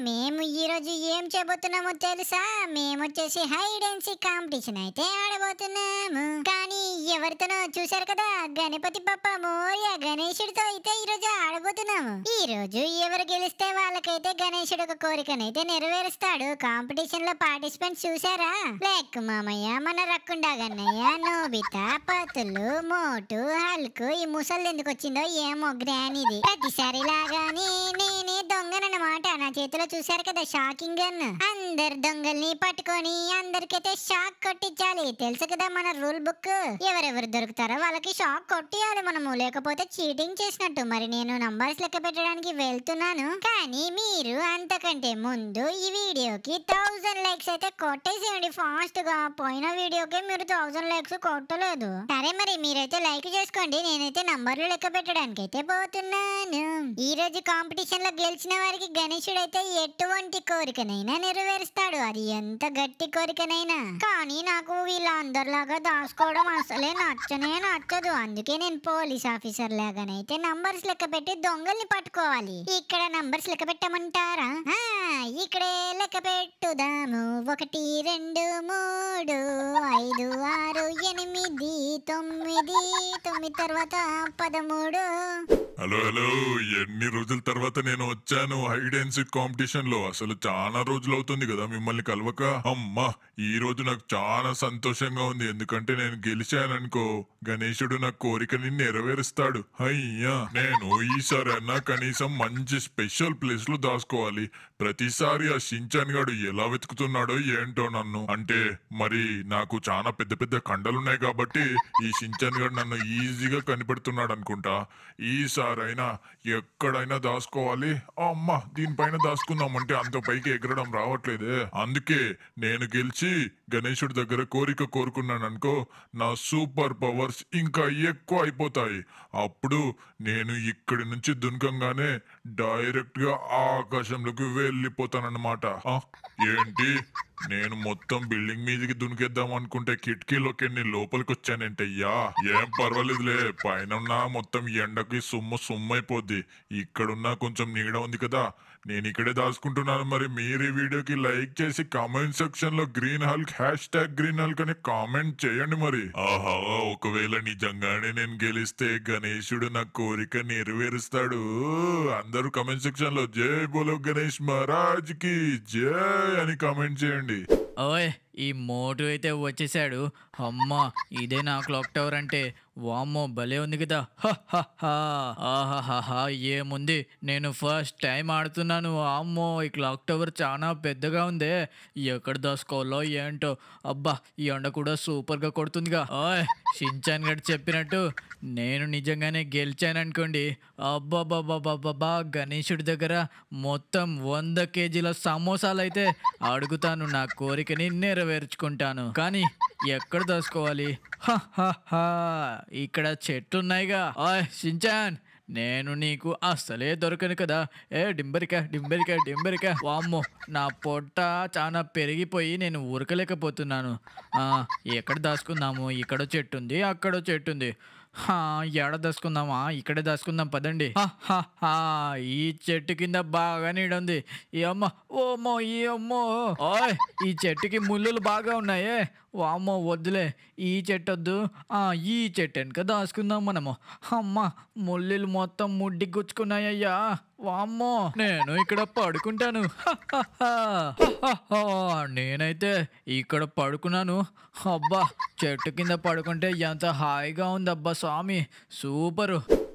మేము ఈ రోజు ఏం చేయబోతున్నామో తెలుసా మేము వచ్చేసి హైడ్ అండ్ సీ కాంపిటీషన్ అయితే ఆడబోతున్నాము కానీ ఎవరితోనో చూశారు కదా గణపతి బప్ప మోర్య గణేశుడితో అయితే ఈ రోజు ఆడబోతున్నాము ఈ రోజు ఎవరు గెలిస్తే వాళ్ళకైతే గణేశుడు ఒక కోరికనైతే నెరవేరుస్తాడు కాంపిటీషన్ లో పార్టిసిపెంట్స్ చూసారా లేక్ మామయ్య మన రక్కుండా గన్నయ్య నోబితా పతులు మోటు హల్కు ఈ ముసలి ఎందుకు వచ్చిందో ఏమో గ్రానీది ప్రతిసారి లాగానే నేనే దొంగనన్నమాట నా చేతిలో చూశారు కదా షాకింగ్ గన్ అందరు దొంగల్ని పట్టుకొని అందరికైతే షాక్ కొట్టించాలి తెలుసు కదా మన రూల్ బుక్ ఎవరెవరు దొరుకుతారో వాళ్ళకి షాక్ కొట్టియాలి మనము లేకపోతే చీటింగ్ చేసినట్టు మరి నేను నంబర్స్ లెక్క పెట్టడానికి వెళ్తున్నాను కానీ మీరు అంతకంటే ముందు ఈ వీడియోకి థౌజండ్ లైక్స్ అయితే కొట్టేసేయండి ఫాస్ట్ గా పోయిన వీడియోకి మీరు థౌజండ్ లైక్స్ కొట్టలేదు సరే మరి మీరైతే లైక్ చేసుకోండి నేనైతే నంబర్లు లెక్క పెట్టడానికి అయితే పోతున్నాను ఈ రోజు కాంపిటీషన్ లో గెలిచిన వారికి గణేశుడు అయితే ఎటువంటి కోరికనైనా నెరవేరుస్తాడు అది ఎంత గట్టి కోరికనైనా కానీ నాకు వీళ్ళందరిలాగా దాచుకోవడం అసలే నచ్చనే నచ్చదు అందుకే నేను పోలీస్ ఆఫీసర్ లాగానైతే నంబర్స్ లెక్క పెట్టి దొంగల్ని పట్టుకోవాలి ఇక్కడ నంబర్స్ లెక్క పెట్టమంటారా ఆ, ఇక్కడే లెక్క పెట్టుదాము ఒకటి రెండు మూడు ఐదు ఆరు ఎనిమిది తొమ్మిది తొమ్మిది తర్వాత పదమూడు హలో హలో ఎన్ని రోజుల తర్వాత నేను వచ్చాను హైడ్ అండ్ సీక్ కాంపిటీషన్ లో అసలు చాలా రోజులు అవుతుంది కదా మిమ్మల్ని కలవక అమ్మా ఈ రోజు నాకు చాలా సంతోషంగా ఉంది ఎందుకంటే నేను గెలిచాననుకో గణేశుడు నా కోరికని నెరవేరుస్తాడు అయ్యా నేను ఈసారి అన్నా కనీసం మంచి స్పెషల్ ప్లేస్ లో దాచుకోవాలి ప్రతిసారి ఆ షించాన్ గాడు ఎలా వెతుకుతున్నాడో ఏంటో నన్ను అంటే మరి నాకు చాలా పెద్ద పెద్ద కండలున్నాయి కాబట్టి ఈ షించాన్ గాడు నన్ను ఈజీగా కనిపెడుతున్నాడు అనుకుంటా ఈసారైనా ఎక్కడైనా దాచుకోవాలి అమ్మ దీనిపైన దాచుకుందామంటే అంత పైకి ఎగరడం రావట్లేదే అందుకే నేను గెలిచి గణేశుడి దగ్గర కోరిక కోరుకున్నాను అనుకో నా సూపర్ పవర్స్ ఇంకా ఎక్కువ అయిపోతాయి అప్పుడు నేను ఇక్కడి నుంచి దునకంగానే డైరెక్ట్ గా ఆకాశంలోకి వెళ్ళిపోతానన్నమాట ఆ, ఏంటి నేను మొత్తం బిల్డింగ్ మీదకి దునికేద్దాం అనుకుంటే కిటికీలోకి ఎన్ని లోపలికి వచ్చానంటయ్యా ఏం పర్వాలేదులే పైన ఉన్న మొత్తం ఎండకి సుమ్ము సుమ్మైపోద్ది ఇక్కడున్నా కొంచెం నీడ ఉంది కదా నేను ఇక్కడే దాచుకుంటున్నాను మరి మీరు ఈ వీడియోకి లైక్ చేసి కామెంట్ సెక్షన్ లో green hulk hash tag green hulk అని కామెంట్ చేయండి మరి ఆహా ఒకవేళ నిజంగానే నేను గెలిస్తే గణేశుడు నా కోరిక నెరవేరుస్తాడు అందరూ కామెంట్ సెక్షన్ లో జై బోలో గణేష్ మహారాజ్ కి జై అని కామెంట్ చేయండి ఓయ్ ఈ మోటు అయితే వచ్చేసాడు అమ్మా ఇదే నా క్లాక్ టవర్ అంటే వామ్మో భలే ఉంది కదా హ, హ, హ. ఆహాహాహా ఏముంది నేను ఫస్ట్ టైం ఆడుతున్నాను అమ్మో ఈ క్లాక్ టవర్ చాలా పెద్దగా ఉందే ఎక్కడ దాచుకోవాలో ఏంటో అబ్బా ఈ ఎండ కూడా సూపర్గా కొడుతుందిగా ఓయ్ షించాన్ గడ్ చెప్పినట్టు నేను నిజంగానే గెలిచాననుకోండి అబ్బాబాబాబాబా గణేశుడి దగ్గర మొత్తం వంద కేజీల సమోసాలు అయితే అడుగుతాను నా కోరికని నెరవేర్చుకుంటాను కానీ ఎక్కడ దాచుకోవాలి హ, హ, హ. ఇక్కడ చెట్లున్నాయిగా ఓయ్ షించాన్ నేను నీకు అస్సలే దొరకను కదా ఏ డింబరిక డింబరిక డింబరిక వామ్మో నా పొట్ట చాలా పెరిగిపోయి నేను ఉరకలేకపోతున్నాను ఆ, ఎక్కడ దాచుకుందాము ఇక్కడో చెట్టు ఉంది అక్కడో చెట్టు ఉంది హా, ఎడ దాచుకుందామా ఇక్కడే దాచుకుందాం పదండి హ, హ, హ. ఈ చెట్టు కింద బాగా నీడుంది ఈ అమ్మ ఓమ్మో ఈ అమ్మో ఓయ్ ఈ చెట్టుకి ముళ్ళులు బాగా ఉన్నాయే వామ్మో వద్దులే ఈ చెట్టు వద్దు ఆ, ఈ చెట్టు వెనుక దాచుకుందాం మనము అమ్మ ముళ్ళులు మొత్తం ముడ్డి గుచ్చుకున్నాయ్యా వామ్మో నేను ఇక్కడ పడుకుంటాను హ, హ, హ. హ, హ, హ. నేనైతే ఇక్కడ పడుకున్నాను అబ్బా చెట్టు కింద పడుకుంటే ఎంత హాయిగా ఉంది అబ్బా స్వామి సూపరు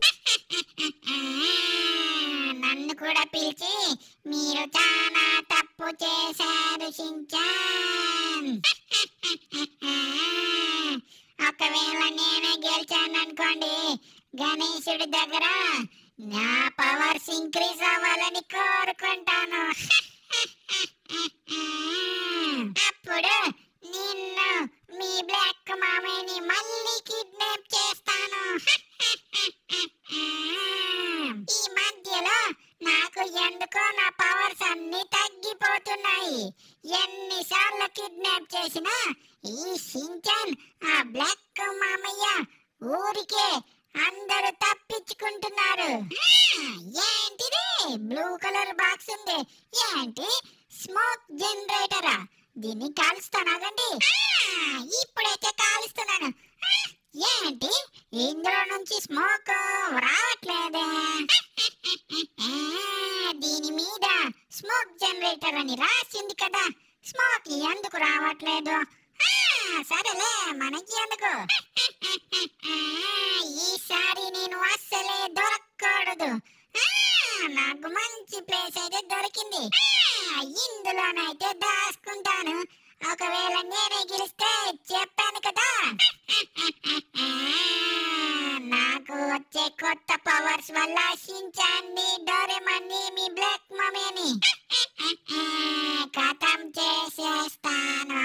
నన్ను కూడా పిలిచి మీరు చాలా తప్పు చేశారు షించాన్ ఒకవేళ నేనే గెలిచాను అనుకోండి గణేశుడి దగ్గర నా పవర్స్ ఇంక్రీజ్ అవ్వాలని కోరుకుంటాను అప్పుడు నిన్ను మీ బ్లాక్ మామయ్యని మళ్ళీ కిడ్నాప్ చేస్తాను ఈ మధ్యలో నాకు ఎందుకో నా పవర్స్ అన్ని తగ్గిపోతున్నాయి ఎన్నిసార్లు కిడ్నాప్ చేసినా ఈ షించాన్ ఆ బ్లాక్ మామయ్య ఊరికే అందరూ తప్పించుకుంటున్నారు ఆ, ఏంటిది బ్లూ కలర్ బాక్స్ ఉంది ఏంటి స్మోక్ జనరేటరా దీన్ని కాలుస్తానాగండి ఆ, ఇప్పుడైతే కాలుస్తున్నాను ఆ, ఏంటి ఇందులో నుంచి స్మోక్ రావట్లేదే ఆ, దీని మీద స్మోక్ జనరేటర్ అని రాసింది కదా స్మోక్ ఎందుకు రావట్లేదు ఆ, సరేలే మనకి ఎందుకు ఆ, ఈసారి నేను అస్సలే దొరకకూడదు ఆ, నాకు మంచి ప్లేస్ అయితే దొరికింది ఆ, ఇందులోనైతే దాచుకుంటాను ఒకవేళ నేనే గెలిస్తే చెప్పాను కదా ఆ, నాకు వచ్చే కొత్త పవర్స్ వల్ల షించాన్ని డోరెమన్ని మీ బ్లాక్ మమ్మీని ఖతం చేసేస్తాను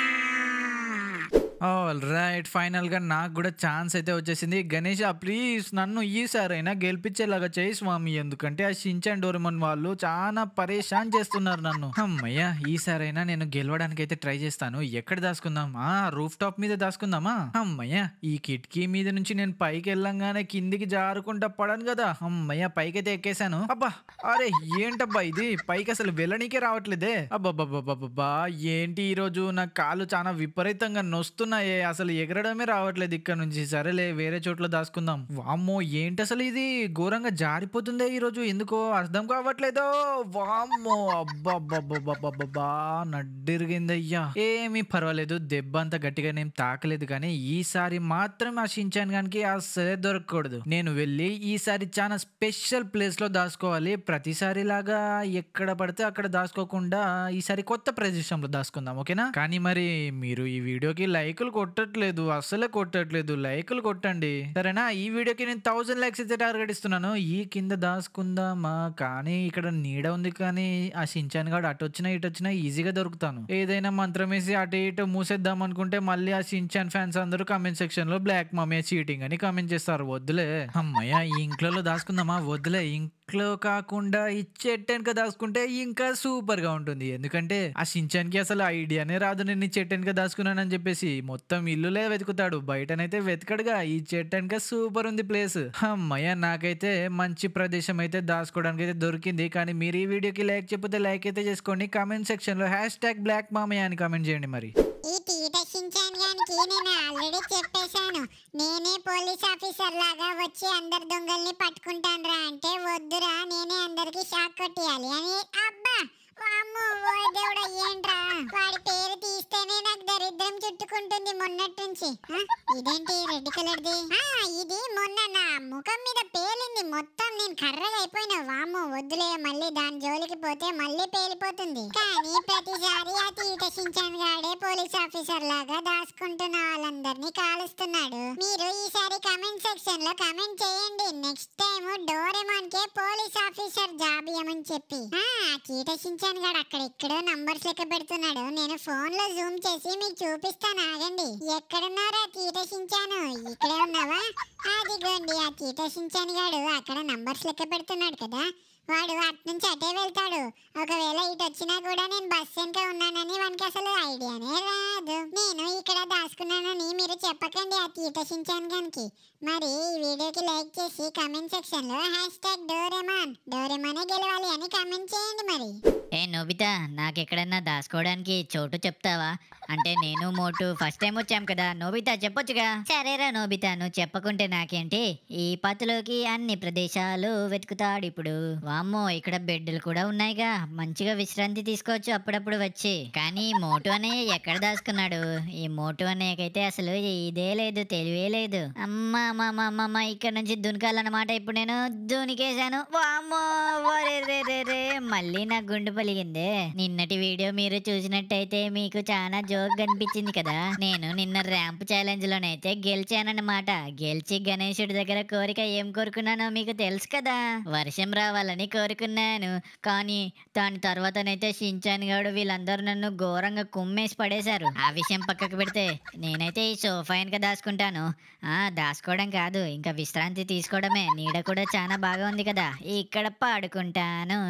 ఆల్ రైట్ ఫైనల్ గా నాకు కూడా ఛాన్స్ అయితే వచ్చేసింది గణేష్ ప్లీజ్ నన్ను ఈసారైనా గెలిపించేలాగా చేయి స్వామి ఎందుకంటే ఆ షించాన్ డోరెమన్ వాళ్ళు చాలా పరేషాన్ చేస్తున్నారు నన్ను అమ్మయ్య ఈసారైనా నేను గెలవడానికి అయితే ట్రై చేస్తాను ఎక్కడ దాచుకుందాం ఆ రూఫ్ టాప్ మీద దాచుకుందామా అమ్మయ్య ఈ కిటికీ మీద నుంచి నేను పైకి వెళ్ళంగానే కిందికి జారుకుంటా పడను కదా అమ్మయ్య పైకైతే ఎక్కేశాను అబ్బా అరే ఏంటబ్బా ఇది పైకి అసలు వెళ్ళనీకే రావట్లేదే అబ్బబ్బబ్బబ్బబ్బా ఏంటి ఈ రోజు నా కాళ్ళు చాలా విపరీతంగా నొస్తున్నాయే అసలు ఎగరడమే రావట్లేదు ఇక్కడ నుంచి సరేలే వేరే చోట్ల దాచుకుందాం వామ్మో ఏంటి అసలు ఇది ఘోరంగా జారిపోతుందే ఈ రోజు ఎందుకో అర్థం కావట్లేదో వామ్మో అబ్బబ్బబ్బబ్బబ్బబ్బా నడ్డిరిగిందయ్యా ఏమీ పర్వాలేదు దెబ్బ అంత గట్టిగా నేను తాకలేదు కానీ ఈసారి మాత్రం ఆ షించాన్ గానికి అసలే దొరకకూడదు నేను వెళ్ళి ఈసారి చాలా స్పెషల్ ప్లేస్ లో దాచుకోవాలి ప్రతిసారి లాగా ఎక్కడ పడితే అక్కడ దాచుకోకుండా ఈసారి కొత్త ప్రదేశంలో దాచుకుందాం ఓకేనా కానీ మరి మీరు ఈ వీడియోకి లైకులు కొట్టట్లేదు అసలే కొట్టట్లేదు లైకులు కొట్టండి సరేనా ఈ వీడియోకి నేను థౌసండ్ లైక్స్ అయితే టార్గెట్ ఇస్తున్నాను ఈ కింద దాచుకుందామా కానీ ఇక్కడ నీడ ఉంది కానీ ఆ షించాన్ గాడు అటు వచ్చినా ఇటు వచ్చినా ఈజీగా దొరుకుతాను ఏదైనా మంత్రం వేసి అటు ఇటు మూసేద్దాం అనుకుంటే మళ్ళీ ఆ షించాన్ ఫ్యాన్స్ అందరూ కామెంట్ సెక్షన్ లో బ్లాక్ మమ్మీ చీటింగ్ అని కామెంట్ చేస్తారు వద్దులే అమ్మయ్య ఈ ఇంట్లో దాచుకుందామా వద్దులే ఇంట్లో కాకుండా ఇచ్చేటెనక దాచుకుంటే ఇంకా సూపర్ గా ఉంటుంది ఎందుకంటే ఆ షించాన్కి అసలు ఐడియానే రాదు నేను ఈ చెట్టెనక దాచుకున్నానని చెప్పేసి మొత్తం ఇల్లులే వెతుకుతాడు బయటనైతే వెతకడుగా ఈ చెట్టెనక సూపర్ ఉంది ప్లేస్ అమ్మయ్య నాకైతే మంచి ప్రదేశం అయితే దాచుకోవడానికి అయితే దొరికింది కానీ మీరు ఈ వీడియోకి లైక్ చెప్పితే లైక్ అయితే చేసుకోండి కామెంట్ సెక్షన్ లో హ్యాష్ ట్యాగ్ బ్లాక్ మామయ్య అని కామెంట్ చేయండి మరి ఈ తీట షించాన్ గానికి నేను ఆల్రెడీ చెప్పేశాను నేనే పోలీస్ ఆఫీసర్ లాగా వచ్చి అందరి దొంగల్ని పట్టుకుంటానురా అంటే వద్దురా నేనే అందరికి షాక్ కొట్టేయాలి అని అబ్బా వామ్మో ఓ దేవుడా ఏంట్రా వాడి పేరు తీస్తేనే నాకు దరిద్రం చుట్టుకుంటుంది మొన్నటి నుంచి ఆ, ఇదేంటి రెడ్ కలర్ది ఆ ఇది మొన్న నా ముఖం మీద పేలింది మొత్తం నేను కర్రగా అయిపోయినా వామ్మో వద్దులే మళ్ళీ దాని జోలికి పోతే మళ్ళీ పేలిపోతుంది కానీ ప్రతిసారి ఆ తీట షించాన్ గాడే పోలీస్ ఆఫీసర్ లాగా దాచుకుంటున్న వాళ్ళందరినీ కాలుస్తున్నాడు మీరు ఈసారి కమెంట్ సెక్షన్ లో కమెంట్ చేయండి నెక్స్ట్ టైం డోరెమాన్ కే పోలీస్ ఆఫీసర్ జాబ్ ఇవ్వమని చెప్పి ఆ కీట షించాన్ గాడు అక్కడ ఎక్కడో నంబర్స్ లెక్క పెడుతున్నాడు నేను ఫోన్ లో జూమ్ చేసి మీకు చూపిస్తాను ఆగండి ఎక్కడున్నారా కీట షించాను ఇక్కడే ఉన్నావా అదిగోండి ఆ కీట షించాన్ గాడు అక్కడ నంబర్స్ లెక్క పెడుతున్నాడు కదా వాడు అటు నుంచి అటే వెళ్తాడు ఒకవేళ ఇటు వచ్చినా కూడా నేను బస్ వెనక ఉన్నానని వానికి అసలు ఐడియానే రాదు నేను ఇక్కడ దాచుకున్నానని మీరు చెప్పకండి ఆ తీటసించాను గానికి మరి ఈ వీడియోకి లైక్ చేసి కామెంట్ సెక్షన్ లో హ్యాష్ ట్యాగ్ డోరెమాన్ డోరెమానే గెలవాలి అని కామెంట్ చేయండి మరి ఏ నోబితా నాకెక్కడన్నా దాచుకోవడానికి చోటు చెప్తావా అంటే నేను మోటు ఫస్ట్ టైం వచ్చాం కదా నోబితా చెప్పొచ్చుగా సరేరా నోబితా నువ్వు చెప్పకుంటే నాకేంటి ఈ పత్తులోకి అన్ని ప్రదేశాలు వెతుకుతాడు ఇప్పుడు వామ్మో ఇక్కడ బెడ్లు కూడా ఉన్నాయిగా మంచిగా విశ్రాంతి తీసుకోవచ్చు అప్పుడప్పుడు వచ్చి కానీ ఈ మోటు అనే ఎక్కడ దాచుకున్నాడు ఈ మోటు అనేకైతే అసలు ఇదే లేదు తెలివే లేదు అమ్మా అమ్మా అమ్మా అమ్మా, అమ్మా ఇక్కడ నుంచి దునకాలన్నమాట ఇప్పుడు నేను దునికేశాను వామ్మో ఒరే రే రే రే మళ్ళీ నా గుండు పలిగిందే నిన్నటి వీడియో మీరు చూసినట్టయితే మీకు చాలా జోక్ కనిపించింది కదా నేను నిన్న ర్యాంప్ ఛాలెంజ్ లోనైతే గెలిచానన్నమాట గెలిచి గణేశుడి దగ్గర కోరిక ఏం కోరుకున్నానో మీకు తెలుసు కదా వర్షం రావాలని కోరుకున్నాను కానీ దాని తర్వాతనైతే షించాన్ గాడు వీళ్ళందరూ నన్ను ఘోరంగా కుమ్మేసి పడేశారు ఆ విషయం పక్కకు పెడితే నేనైతే ఈ సోఫా వెనక దాచుకుంటాను ఆ దాచుకోవడం కాదు ఇంకా విశ్రాంతి తీసుకోవడమే నీడ కూడా చాలా బాగా ఉంది కదా ఇక్కడ పాడుకుంటాను సూపర్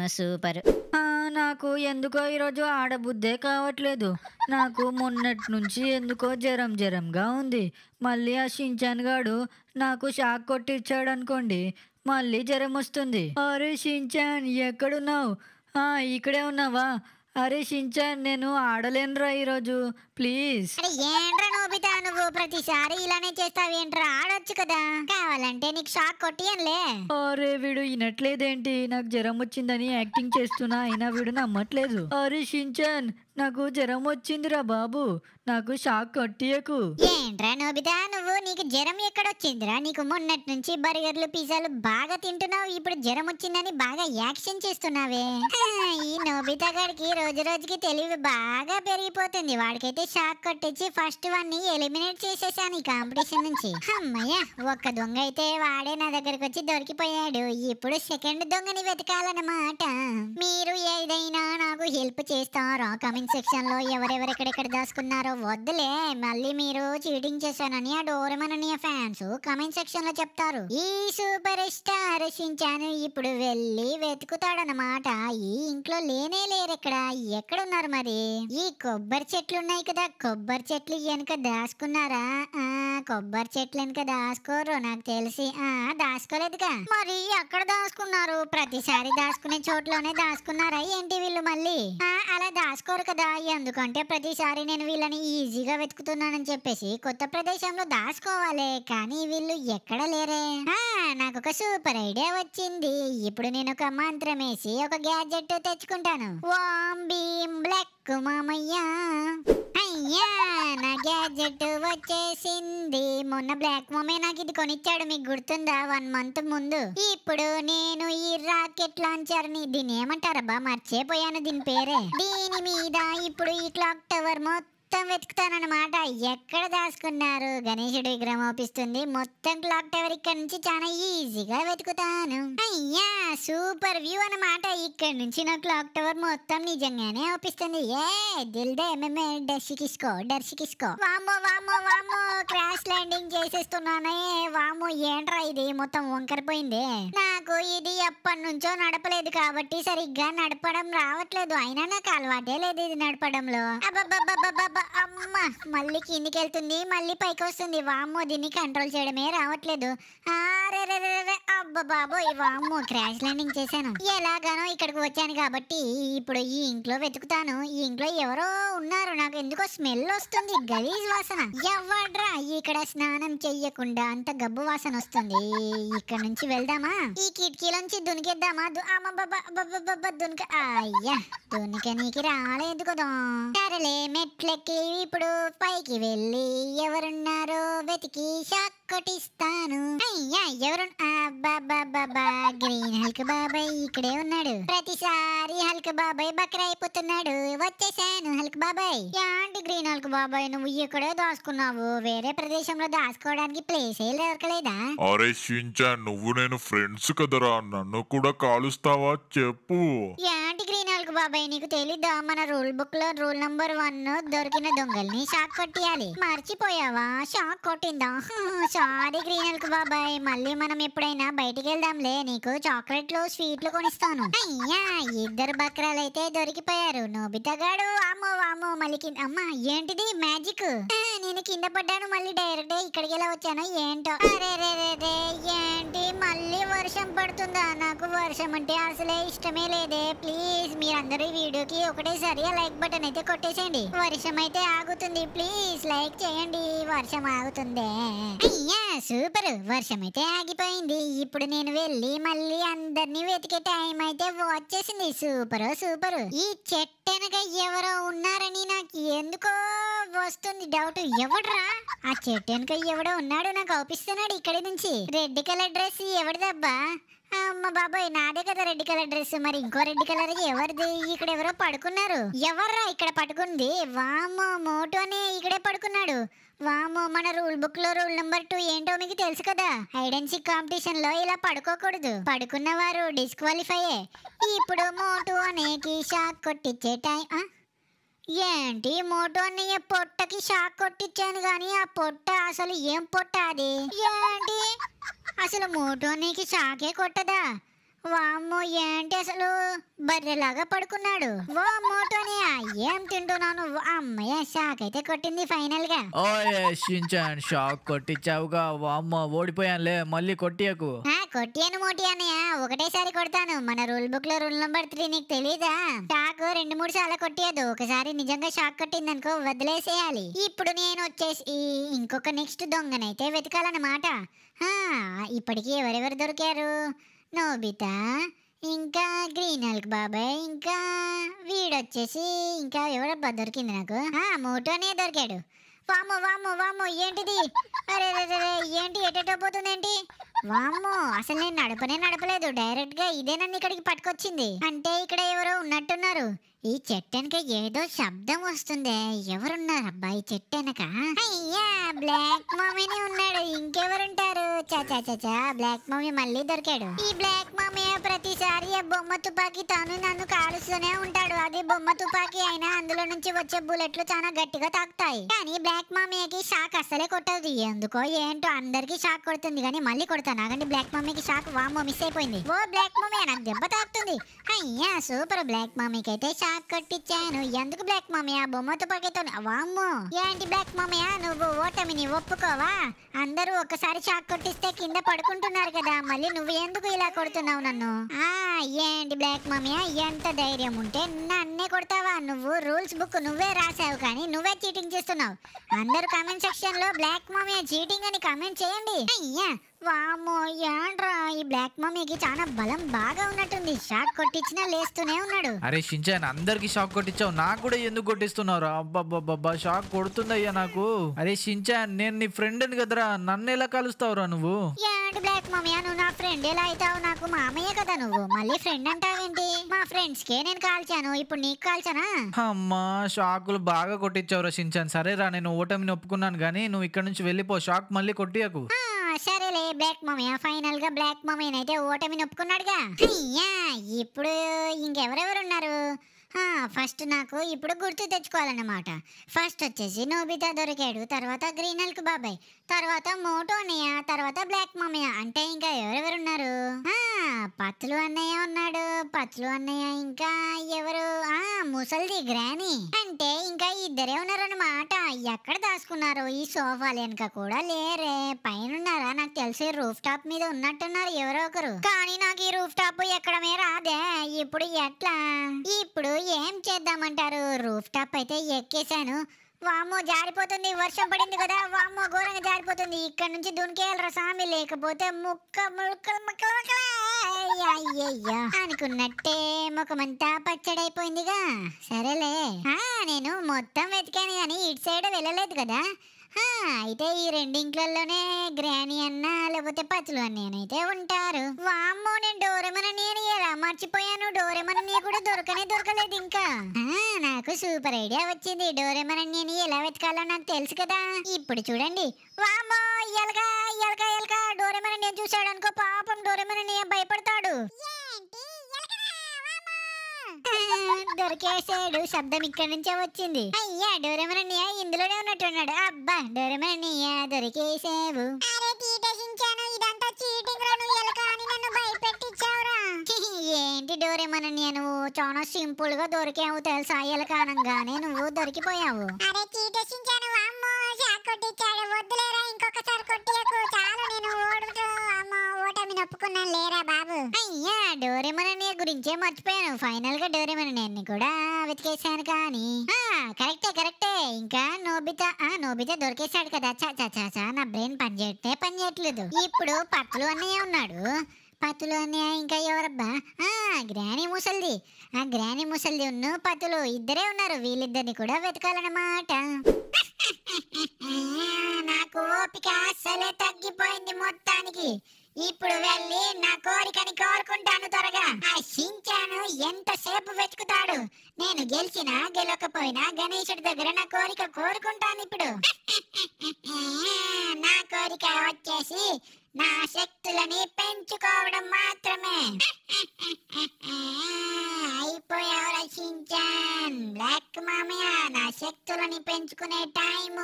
సూపర్ ఆ, నాకు ఎందుకో ఈరోజు ఆడబుద్దే కావట్లేదు నాకు మొన్నటి నుంచి ఎందుకో జ్వరం జ్వరంగా ఉంది మళ్ళీ ఆ షించాన్ గాడు నాకు షాక్ కొట్టిచ్చాడు అనుకోండి మళ్ళీ జ్వరం వస్తుంది అరే షించాన్ ఎక్కడున్నావు ఆ, ఇక్కడే ఉన్నావా అరే షించాన్ నేను ఆడలేనురా ఈరోజు ప్లీజ్ అరే ఏంట్రా నోబితా నువ్వు ప్రతిసారి ఇలానే చేస్తావేంట్రా ఆడొచ్చు కదా కావాలంటే నీకు షాక్ కొట్టియన్లే అరే వీడు వినట్లేదేంటి నాకు జ్వరం వచ్చిందని యాక్టింగ్ చేస్తున్నా అయినా వీడు నమ్మట్లేదు అరే షించాన్ నాకు జ్వరం వచ్చిందిరా బాబు నాకు షాక్ కొట్టియకు ఏంట్రా నోబితా నువ్వు నీకు జ్వరం ఎక్కడొచ్చిందిరా నీకు మొన్నటి నుంచి బర్గర్లు పిజ్జాలు బాగా తింటున్నావు ఇప్పుడు జ్వరం వచ్చిందని బాగా యాక్షన్ చేస్తున్నావే హా, ఈ నోబితా గారికి రోజు రోజుకి తెలివి బాగా పెరిగిపోతుంది వాడికైతే షాక్ కొట్టించి ఫస్ట్ వాడిని ఎలిమినేట్ చేసేసాను ఈ కాంపిటీషన్ నుంచి అమ్మయ్య ఒక్క దొంగ అయితే వాడే నా దగ్గరకు వచ్చి దొరికిపోయాడు ఇప్పుడు సెకండ్ దొంగని వెతకాలన్నమాట మీరు ఏదైనా నాకు హెల్ప్ చేస్తారా కామెంట్ సెక్షన్ లో ఎవరెవరెక్కడెక్కడ దాచుకున్నారో వద్దులే మళ్ళీ మీరు చీటింగ్ చేశానని ఆ డోరమన్ అని ఫ్యాన్స్ కామెంట్ సెక్షన్ లో చెప్తారు ఈ సూపర్ స్టార్ షించాను ఇప్పుడు వెళ్ళి వెతుకుతాడనమాట ఈ ఇంట్లో లేనే లేరెక్కడ ఎక్కడున్నారు మరి ఈ కొబ్బరి చెట్లు ఉన్నాయి కదా కొబ్బరి చెట్లు వెనుక దాచుకున్నారా ఆ కొబ్బరి చెట్లు వెనుక దాచుకోరు నాకు తెలిసి ఆ దాచుకోలేదుగా మరి ఎక్కడ దాచుకున్నారు ప్రతిసారి దాచుకునే చోట్లోనే దాచుకున్నారా ఏంటి వీళ్ళు మళ్ళీ ఆ, అలా దాచుకోరు కదా ఎందుకంటే ప్రతిసారి నేను వీళ్ళని ఈజీగా వెతుకుతున్నానని చెప్పేసి కొత్త ప్రదేశంలో దాచుకోవాలి కానీ వీళ్ళు ఎక్కడ లేరే ఆ, నాకు ఒక సూపర్ ఐడియా వచ్చింది ఇప్పుడు నేను ఒక మంత్రం వేసి ఒక గ్యాడ్జెట్ తెచ్చుకుంటాను వామ్ భీమ్ బ్లాక్ మామయ్య అయ్యా నా గ్యాడ్జెట్ వచ్చేసింది మొన్న బ్లాక్ మమ్మీ నాకు ఇది కొనిచ్చాడు మీకు గుర్తుందా వన్ మంత్ ముందు ఇప్పుడు నేను ఈ రాకెట్ లాంచర్ ని దీన్ని ఏమంటారబ్బా మర్చిపోయాను దీని పేరే దీని మీద ఇప్పుడు ఈ క్లాక్ టవర్ మొత్తం వెతుకుతానన్నమాట ఎక్కడ దాచుకున్నారు గణేశుడి విగ్రహం ఓపిస్తుంది మొత్తం క్లాక్ టవర్ ఇక్కడ నుంచి చాలా ఈజీగా వెతుకుతాను అయ్యా సూపర్ వ్యూ అన్నమాట ఇక్కడ నుంచి నా క్లాక్ టవర్ మొత్తం నిజంగానే ఓపిస్తుంది ఏ దిల్ దే మేమే డర్షికిస్కో డర్షికిస్కో వామ్మో వామ్మో వామ్మో క్రాష్ ల్యాండింగ్ చేసేస్తున్నానే వామ్మో ఏంట్రా ఇది మొత్తం వంకరిపోయింది నాకు ఇది ఎప్పటి నుంచో నడపలేదు కాబట్టి సరిగ్గా నడపడం రావట్లేదు అయినా నాకు అలవాటే లేదు ఇది నడపడంలో అబ్బబ్బబ్బబ్బబ్బ, అమ్మ మళ్ళీ కిందికి వెళ్తుంది మళ్ళీ పైకి వస్తుంది వామ్మో దీన్ని కంట్రోల్ చేయడమే రావట్లేదు అరెరెరెరె, అబ్బ బాబోయ్ వామ్మో క్రాష్ ల్యాండింగ్ చేశాను ఎలాగానో ఇక్కడికి వచ్చాను కాబట్టి ఇప్పుడు ఈ ఇంట్లో వెతుకుతాను ఈ ఇంట్లో ఎవరో ఉన్నారు నాకు ఎందుకో స్మెల్ వస్తుంది గలీజ్ వాసన ఎవడ్రా ఇక్కడ స్నానం చెయ్యకుండా అంత గబ్బు వాసన వస్తుంది ఇక్కడ నుంచి వెళ్దామా ఈ కిటికీలోంచి దునికేద్దామా దు- అమ్మ బబ్బ బబ్బ బబ్బ దునిక అయ్యా దునికనీకి రాలేదు కదా సరేలే మెట్లెక్కి ఇప్పుడు పైకి వెళ్ళి ఎవరున్నారో వెతికి షాక్ కొట్టిస్తాను అయ్యా ఎవరు అబ్బాబ్బాబ్బా గ్రీన్ హల్క్ బాబాయ్ ఇక్కడే ఉన్నాడు ప్రతిసారి హల్క్ బాబాయ్ బక్రా అయిపోతున్నాడు వచ్చేసాను హల్క్ బాబాయ్ యాంటి గ్రీన్ హల్క్ బాబాయ్ నువ్వు ఇక్కడే దాచుకున్నావు వేరే ప్రదేశంలో దాచుకోవడానికి ప్లేస్ ఏ దొరకలేదా అరే షించాన్ నువ్వు నేను ఫ్రెండ్స్ కదరా నన్ను కూడా కాలుస్తావా చెప్పు యాంటి గ్రీన్ హల్క్ బాబాయ్ నీకు తెలీదా మన రూల్ బుక్ లో రూల్ నంబర్ వన్ దొరికిన దొంగల్ని షాక్ కొట్టియాలి మర్చిపోయావా షాక్ కొట్టిందా సారీ గ్రీన్ హల్క్ బాబాయ్ మళ్ళీ మనం ఎప్పుడైనా బయటికి వెళ్దాంలే నీకు చాక్లెట్లు స్వీట్లు కొనిస్తాను అయ్యా ఇద్దరు బక్రాలైతే దొరికిపోయారు నోబితా గాడు అమ్మో వామ్మో మళ్ళీ కింద అమ్మా ఏంటిది మ్యాజిక్ నేను కింద పడ్డాను మళ్ళీ డైరెక్ట్ ఇక్కడికి ఎలా వచ్చానో ఏంటో అరే రే రే రే ఏంటి మళ్ళీ వర్షం పడుతుందా నాకు వర్షం అంటే అసలే ఇష్టమే లేదే ప్లీజ్ మీరందరూ ఈ వీడియోకి ఒకటేసారి ఆ లైక్ బటన్ అయితే కొట్టేసేయండి వర్షం అయితే ఆగుతుంది ప్లీజ్ లైక్ చేయండి వర్షం ఆగుతుందే అయ్యా సూపర్ వర్షం అయితే ఆగిపోయింది ఇప్పుడు నేను వెళ్ళి మళ్ళీ అందరినీ వెతికే టైం అయితే వచ్చేసింది సూపర్ సూపర్ ఈ చెట్టెనక ఎవరో ఉన్నారని నాకు ఎందుకో వస్తుంది డౌట్ ఎవడ్రా ఆ చెట్టు వెనక ఎవడో ఉన్నాడు నాకు అవుపిస్తున్నాడు ఇక్కడి నుంచి రెడ్ కలర్ డ్రెస్ ఎవరిదబ్బా అమ్మ బాబాయ్ నాదే కదా రెడ్ కలర్ డ్రెస్ మరి ఇంకో రెడ్ కలర్ ఎవరిది ఇక్కడ ఎవరో పడుకున్నారు ఎవర్రా ఇక్కడ పడుకుంది వామ్మో మోటు అనే ఇక్కడే పడుకున్నాడు వామ్మో మన రూల్ బుక్ లో రూల్ నెంబర్ టూ ఏంటో మీకు తెలుసు కదా హైడ్ అండ్ సీక్ కాంపిటీషన్ లో ఇలా పడుకోకూడదు పడుకున్న వారు డిస్క్వాలిఫైయే ఇప్పుడు మోటు అనేకి షాక్ కొట్టించే టైం ఆ? ఏంటి మోటో అన్నయ్య పొట్టకి షాక్ కొట్టించాను గాని ఆ పొట్ట అసలు ఏం పొట్ట అది ఏంటి అసలు మోటో అన్నయ్యకి షాకే కొట్టదా వామ్మో ఏంటి అసలు బర్రెలాగా పడుకున్నాడు ఓ మోటోని ఏం తింటున్నాను అమ్మయ్య షాక్ అయితే కొట్టింది ఫైనల్ గా ఓయే షించాన్ షాక్ కొట్టించావుగా వామ్మ ఓడిపోయానులే మళ్ళీ కొట్టియకు ఆ కొట్టాను మోటి అన్నయ్య ఒకటేసారి కొడతాను మన రూల్ బుక్ లో రూల్ నెంబర్ త్రీ నీకు తెలీదా షాక్ రెండు మూడు సార్లు కొట్టేయదు ఒకసారి నిజంగా షాక్ కొట్టిందనుకో వదిలేసేయాలి ఇప్పుడు నేను వచ్చేసి ఇంకొక నెక్స్ట్ దొంగనైతే వెతకాలన్నమాట ఆ, ఇప్పటికి ఎవరెవరు దొరికారు నోబితా ఇంకా గ్రీన్ హల్క్ బాబాయ్ ఇంకా వీడొచ్చేసి ఇంకా ఎవరబ్బా దొరికింది నాకు ఆ మోటోనే దొరికాడు వామ్మో వామ్మో వామ్మో ఏంటిది అరే అరే, అరే, అరే, ఏంటి ఎటెటో పోతుందేంటి వామ్మో అసలు నేను నడపనే నడపలేదు డైరెక్ట్ గా ఇదే నన్ను ఇక్కడికి పట్టుకొచ్చింది అంటే ఇక్కడ ఎవరో ఉన్నట్టున్నారు ఈ చెట్టెనక ఏదో శబ్దం వస్తుంది ఎవరున్నారు అబ్బా ఈ చెట్టెనక అయ్యా బ్లాక్ మామీని ఉన్నాడు ఇంకెవరుంటారు చా చా చా చా బ్లాక్ మామీ మళ్ళీ దొరికాడు ఈ బ్లాక్ మామీ ప్రతిసారి ఆ బొమ్మ తుపాకీ తాను నన్ను కాలుస్తూనే ఉంటాడు అది బొమ్మ తుపాకీ అయినా అందులో నుంచి వచ్చే బుల్లెట్లు చాలా గట్టిగా తాకుతాయి కానీ బ్లాక్ మామీకి షాక్ అస్సలే కొట్టదు ఎందుకో ఏంటో అందరికి షాక్ కొడుతుంది కానీ మళ్ళీ కొడతాను ఆగండి బ్లాక్ మమ్మీకి షాక్ వామ్మో మిస్ అయిపోయింది ఓ బ్లాక్ మమ్మీ నాకు దెబ్బ తాకుతుంది అయ్యా సూపర్ బ్లాక్ మమ్మీకి అయితే షాక్ కొట్టించాను ఎందుకు బ్లాక్ మమ్మీ ఆ బొమ్మ తుపాకీతో వామ్మో ఏంటి బ్లాక్ మమ్మీ నువ్వు ఓటమిని ఒప్పుకోవా అందరూ ఒక్కసారి షాక్ కొట్టిస్తే కింద పడుకుంటున్నారు కదా మళ్ళీ నువ్వు ఎందుకు ఇలా కొడుతున్నావు నన్ను ఆ ఏంటి బ్లాక్ మమ్మీ ఎంత ధైర్యం ఉంటే నన్నే కొడతావా నువ్వు రూల్స్ బుక్ నువ్వే రాసావు కానీ నువ్వే చీటింగ్ చేస్తున్నావు అందరూ కామెంట్ సెక్షన్ లో బ్లాక్ మమ్మీ చీటింగ్ అని కామెంట్ చేయండి అయ్యా వామ్మో ఏంట్రా ఈ బ్లాక్ మమ్మీకి చాలా బలం బాగా ఉన్నట్టుంది షాక్ కొట్టించినా లేస్తూనే ఉన్నాడు అరే షించాన్ అందరికి షాక్ కొట్టించావు నాకు కూడా ఎందుకు కొట్టిస్తున్నారు అబ్బబ్బబ్బబ్బా షాక్ కొడుతుందయ్యా నాకు అరే షించాన్ నేను నీ ఫ్రెండ్ అని కదరా నన్ను ఎలా కలుస్తావురా నువ్వు ఏంటి బ్లాక్ మమ్మీ నువ్వు నా ఫ్రెండ్ ఎలా అవుతావు నాకు మామయ్య కదా నువ్వు మళ్ళీ ఫ్రెండ్ అంటావేంటి మా ఫ్రెండ్స్ కే నేను కాల్చాను ఇప్పుడు నీకు కాల్చానా అమ్మా షాకులు బాగా కొట్టించావురా షించాన్ సరేరా నేను ఓటమిని ఒప్పుకున్నాను కానీ నువ్వు ఇక్కడ నుంచి వెళ్ళిపో షాక్ మళ్ళీ కొట్టియకు ఆ, సరేలే బ్లాక్ మమ్మీ ఫైనల్ గా బ్లాక్ మమ్మీ అయితే ఓటమిని ఒప్పుకున్నాడుగా అయ్యా ఇప్పుడు ఇంకెవరెవరు ఉన్నారు ఆ, ఫస్ట్ నాకు ఇప్పుడు గుర్తు తెచ్చుకోవాలన్నమాట ఫస్ట్ వచ్చేసి నోబితా దొరికాడు తర్వాత గ్రీన్ హల్క్ బాబాయ్ తర్వాత మోటో అన్నయ్య తర్వాత బ్లాక్ మమ్మయ్య అంటే ఇంకా ఎవరెవరు ఉన్నారు ఆ, పత్లు అన్నయ్య ఉన్నాడు పత్లు అన్నయ్య ఇంకా ఎవరు ఆ ముసల్ది గ్రాని అంటే ఇంకా ఇద్దరే ఉన్నారన్నమాట ఎక్కడ దాచుకున్నారు ఈ సోఫాలు వెనక కూడా లేరే పైన ఉన్నారా నాకు తెలిసి రూఫ్ టాప్ మీద ఉన్నట్టున్నారు ఎవరో ఒకరు కానీ నాకు ఈ రూఫ్ టాప్ ఎక్కడమే రాదే ఇప్పుడు ఎట్లా ఇప్పుడు ఏం చేద్దామంటారు రూఫ్ టాప్ అయితే ఎక్కేశాను వామ్మో జారిపోతుంది వర్షం పడింది కదా వామ్మో ఘోరంగా జారిపోతుంది ఇక్కడ నుంచి దునికేయాలరా సామి లేకపోతే ముక్క ముక్కలు ముక్కలు ముక్కలు అయ్యయ్యో అనుకున్నట్టే ముఖమంతా పచ్చడైపోయిందిగా సరేలే ఆ నేను మొత్తం వెతికాను కానీ ఇటు సైడ్ వెళ్ళలేదు కదా ఆ, అయితే ఈ రెండింట్లలోనే గ్రాని అన్న లేకపోతే పతులు అన్నయ్యనైతే ఉంటారు వామ్మో నేను డోరెమన్ నేను ఎలా మర్చిపోయాను డోరెమన్ అన్నయ్య కూడా దొరకనే దొరకలేదు ఇంకా ఆ, నాకు సూపర్ ఐడియా వచ్చింది డోరెమన్ అన్నయ్యని ఎలా వెతకాలో నాకు తెలుసు కదా ఇప్పుడు చూడండి వామ్మో ఎలగా ఎలగా ఎలగా డోరెమన్ అన్నయ్య చూశాడు అనుకో పాపం డోరెమన్ అన్నయ్య భయపడతాడు ఆ, దొరికేసాడు శబ్దం ఇక్కడ నుంచే వచ్చింది అయ్యా డోరెమన్ అన్నయ్య ఇందులోనే ఉన్నట్టున్నాడు అబ్బా డోరెమన్ అన్నయ్య దొరికేసావు అరే తీటేసించాను ఇదంతా చీటింగ్ రా నువ్వు ఎలక అని నన్ను భయపెట్టించావురా ఏంటి డోరెమన్ అన్నయ్య నువ్వు చాలా సింపుల్ గా దొరికావు తెలుసా ఎలకానంగానే నువ్వు దొరికిపోయావు అరే చీటేసించాను అమ్మో షాక్ కొట్టించాడు వద్దులేరా ఇంకొకసారి కొట్టియకు చాలు నేను ఓడుతూ అమ్మో ఓటమి నొప్పుకున్నాను లేరా బాబు అయ్యా డోరేమన్ అన్నయ్య గురించే మర్చిపోయాను ఫైనల్ గా డోరేమన్ అన్నయ్యని కూడా వెతికేశాను కానీ ఆ కరెక్టే కరెక్టే ఇంకా నోబితా ఆ నోబితా దొరికేశాడు కదా చా చా చా చా నా బ్రెయిన్ పనిచేయట్టే పని చేయట్లేదు ఇప్పుడు పత్తులు అన్నయ్య ఉన్నాడు పత్తులు అన్నయ్య ఇంకా ఎవరబ్బా ఆ గ్రాని ముసల్ది ఆ గ్రాని ముసల్ది ఉన్న పత్తులు ఇద్దరే ఉన్నారు వీళ్ళిద్దరిని కూడా వెతకాలన్నమాట నాకు ఓపిక అస్సలే తగ్గిపోయింది మొత్తానికి ఇప్పుడు వెళ్ళి నా కోరికని కోరుకుంటాను త్వరగా ఆ షించాను ఎంతసేపు వెతుకుతాడు నేను గెలిచినా గెలవకపోయినా గణేశుడి దగ్గర నా కోరిక కోరుకుంటాను ఇప్పుడు నా కోరిక వచ్చేసి నా శక్తులని పెంచుకోవడం మాత్రమే అయిపోయావు షించాన్ బ్లాక్ మామయ్య నా శక్తులని పెంచుకునే టైం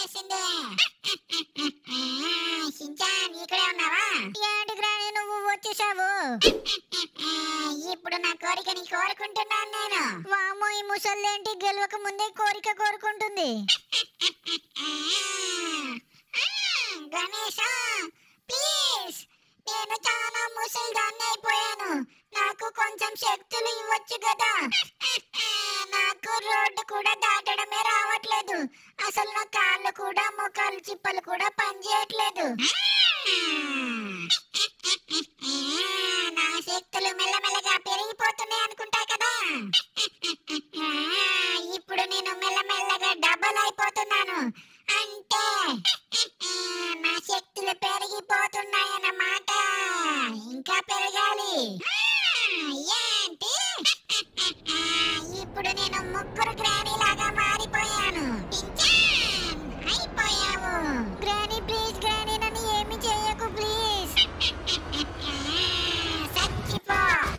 వచ్చేసింది షించాన్ ఇక్కడే ఉన్నావా ఏంటి గ్రాని నువ్వు వచ్చి వచ్చేసావు ఇప్పుడు నా కోరికని కోరుకుంటున్నాను నేను వామో ఈ ముసల్దేంటి గెలవక ముందే కోరిక కోరుకుంటుంది గణేష ప్లీజ్ నేను చాలా ముసలిదాన్ని అయిపోయాను నాకు కొంచెం శక్తులు ఇవ్వచ్చు కదా నాకు రోడ్డు కూడా దాటడమే రావట్లేదు అసలు నా కాళ్ళు కూడా ముఖాలు చిప్పలు కూడా పనిచేయట్లేదు నా శక్తులు మెల్లమెల్లగా పెరిగిపోతున్నాయి అనుకుంటా కదా ఇప్పుడు నేను మెల్లమెల్లగా డబల్ అయిపోతున్నాను అంటే నా శక్తులు పెరిగిపోతున్నాయన్నమాట ఇంకా పెరగాలి ఏంటి ఇప్పుడు నేను ముగ్గురు గ్రానీ లాగా మారిపోయాను పింఛన్! అయిపోయావు గ్రానీ ప్లీజ్ గ్రానీ నన్ను ఏమి చేయకు ప్లీజ్ చచ్చిపో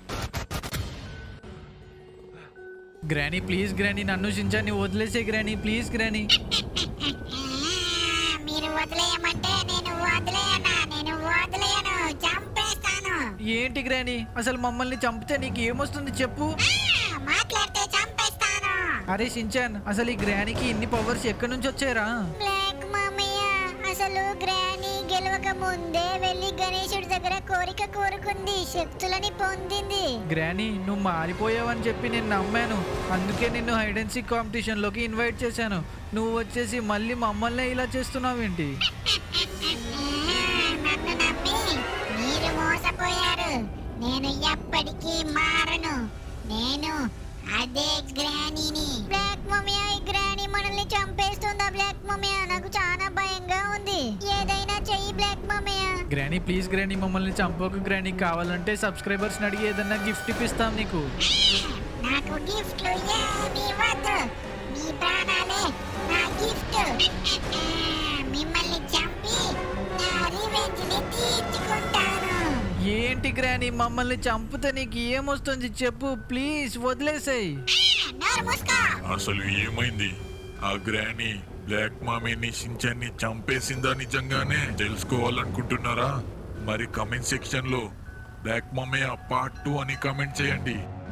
గ్రానీ ప్లీజ్ గ్రానీ నన్ను సించాన్ని వదిలేసే గ్రానీ ప్లీజ్ గ్రానీ మీరు వదిలేయమంటే నేను వదిలేయనా నేను వదిలేయను చంపేస్తాను ఏంటి గ్రానీ అసలు మమ్మల్ని చంపితే నీకు ఏమొస్తుంది చెప్పు ఆ, మాట్లాడితే చంపేస్తాను అరే సించాన్ అసలు ఈ గ్రానీకి ఇన్ని పవర్స్ ఎక్కడి నుంచి వచ్చారా బ్లాక్ మామయ్య అసలు గ్రానీ గెలవక ముందే వెళ్ళి గణేశుడి దగ్గర కోరిక కోరుకుంది శక్తులని పొందింది గ్రానీ నువ్వు మారిపోయావని చెప్పి నేను నమ్మాను అందుకే నిన్ను హైడ్ అండ్ సీక్ కాంపిటీషన్లోకి ఇన్వైట్ చేశాను నువ్వు వచ్చేసి మళ్ళీ మమ్మల్నే ఇలా చేస్తున్నావేంటి నన్ను నమ్మి మీరు మోసపోయారు నేను ఎప్పటికీ మారను నేను అదే గ్రానీని బ్లాక్ మమ్మీ ఈ గ్రానీ మనల్ని చంపేస్తుందా బ్లాక్ మమ్మీ నాకు చాలా భయంగా ఉంది ఏదైనా చెయ్యి black mummy granny please granny మమ్మల్ని చంపకు గ్రానీ కావాలంటే సబ్స్క్రైబర్స్ అడిగి ఏదన్నా గిఫ్ట్ ఇప్పిస్తాం నీకు నాకు గిఫ్ట్లు ఏమీ వద్దు మీ ప్రాణాలే నా గిఫ్ట్ మిమ్మల్ని చంపి నా రివెంజ్ ని తీర్చుకుంటాను ఏంటి గ్రానీ మమ్మల్ని చంపితే నీకు ఏమొస్తుంది చెప్పు ప్లీజ్ వదిలేసేయ్ నోరు మూసుకో అసలు ఏమైంది ఆ గ్రాని బ్లాక్ మామీని సించాన్ని చంపేసిందా నిజంగానే తెలుసుకోవాలనుకుంటున్నారా మరి కమెంట్ సెక్షన్ లో బ్లాక్ మామయ్య పార్ట్ టూ అని కమెంట్ చేయండి